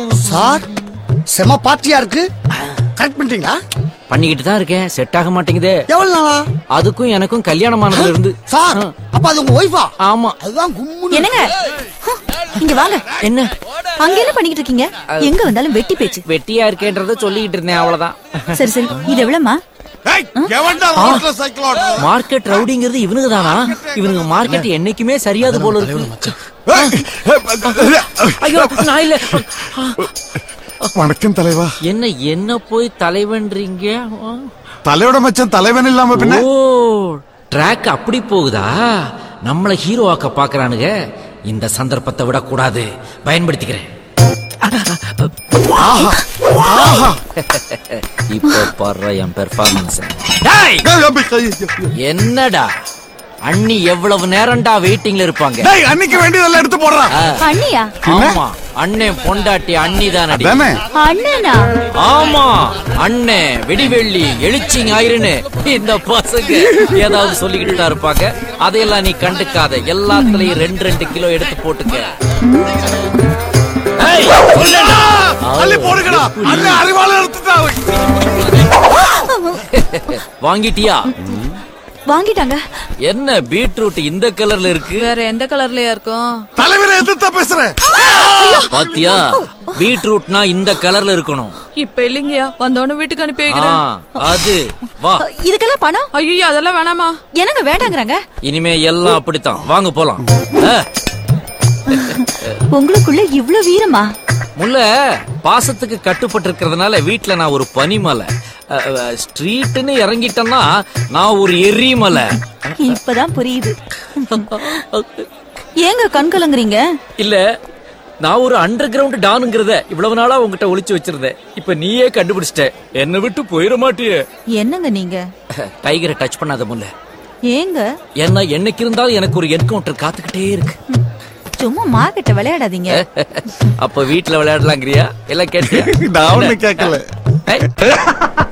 Sir செம பார்ட்டியா இருக்கு correct பண்ணிட்டீங்களா பண்ணிக்கிட்டு தான் இருக்கேன் செட் ஆக மாட்டேங்குதே எவ்வளவு நாளா அதுக்கும் எனக்கும் கல்யாணமானதுல இருந்து சார் அப்ப அது உங்க ஒய்ஃபா ஆமா அதுதான் கும்முன்னு என்னங்க ஹ, இங்க வாங்க என்ன அங்க என்ன பண்ணிக்கிட்டு இருக்கீங்க எங்க வந்தாலும் வெட்டி பேச்சு வெட்டியா இருக்கேன்றத சொல்லிக்கிட்டு இருந்தேன் அவ்வளவுதான் சரி சரி இது எவ்வளவுமா ஏய், எவன்டா ரோட்ல சைக்கிள் ஓட்டுறது? மார்க்கெட் ரவுடிங்கிறது இவனுங்க தானா இவனுங்க மார்க்கெட் என்னைக்குமே சரியாது போல இருக்கு ஏய், ஐயோ நான் இல்ல வணக்கம் தலைவா என்ன என்ன போய் தலைவன்றீங்க ஆ. தலையோட மச்சான் தலைவன் இல்லாம பின்ன ஓ ட்ராக் அப்படி போகுதா நம்மள ஹீரோ ஆக்க பாக்குறானுங்க இந்த சந்தர்ப்பத்தை விடக்கூடாது பயன்படுத்திக்கிறேன் இப்போ பாடுற என் பெர்ஃபார்மன்ஸ் ஏய், அப்படி கை- என்னடா அண்ணி எவ்வளவு நேரம்டா வெயிட்டிங்ல இருப்பாங்க டேய், அன்னைக்கு வேண்டியதெல்லாம் எடுத்து போடுறான் ஆ, அண்ணியா ஆமா அண்ணன் பொண்டாட்டி அண்ணி தானடி தானே அண்ணனா ஆமா அண்ணே வெடிவெள்ளி எழுச்சி ஞாயிறுன்னு இந்த பசங்க ஏதாவது சொல்லிக்கிட்டு தான் இருப்பாங்க அதையெல்லாம் நீ கண்டுக்காத எல்லாத்துலயும் ரெண்டு ரெண்டு கிலோ எடுத்து போட்டுக்க ஏய், சொல்லுடா. அள்ளி போடுங்கடா அண்ணன் அறிவாளர் எடுத்துட்டான் வாங்கிட்டியா வாங்கிட்டாங்க என்ன பீட்ரூட் இந்த கலர்ல இருக்கு வேற எந்த கலர்லயா இருக்கும் தலைவரை எதிர்த்தா பேசுறேன் பாத்தியா பீட்ரூட்னா இந்த கலர்ல இருக்கணும் இப்ப இல்லைங்கயா வந்தோடனே வீட்டுக்கு அனுப்பி ஆ, வைக்கிறேன் அது வா இதுக்கெல்லாம் பணம் ஐயோ அதெல்லாம் வேணாமா என்னங்க வேண்டாங்கறாங்க இனிமே எல்லாம் அப்படித்தான் வாங்க போலாம் ஆ, உங்களுக்குள்ள இவ்ளோ வீரமா முல்ல பாசத்துக்கு கட்டுப்பட்டு இருக்கிறதுனால வீட்டுல நான் ஒரு பனிமலை அஹ், அஹ், ஸ்ட்ரீட்னு இறங்கிட்டேன்னா நான் ஒரு எரிமலை இப்பதான் புரியுது ஏங்க கண் கலங்குறீங்க இல்ல நான் ஒரு அண்டர் கிரவுண்ட் டானுங்கிறத இவ்வளவு நாளா உங்ககிட்ட ஒளிச்சு வச்சிருந்தேன் இப்ப நீயே கண்டுபிடிச்சிட்ட என்னை விட்டு போயிட மாட்டியே என்னங்க நீங்க டைகரை டச் பண்ணாத முல்ல ஏங்க ஏன்னா என்னைக்கு இருந்தாலும் எனக்கு ஒரு என்கவுண்டர் காத்துக்கிட்டே இருக்கு சும்மா மார்க்கெட்ட விளையாடாதீங்க அப்ப வீட்டுல விளையாடலாங்கிறியா எல்லாம் கேட்டியா நான் ஒண்ணு கேட்கல ஏய்,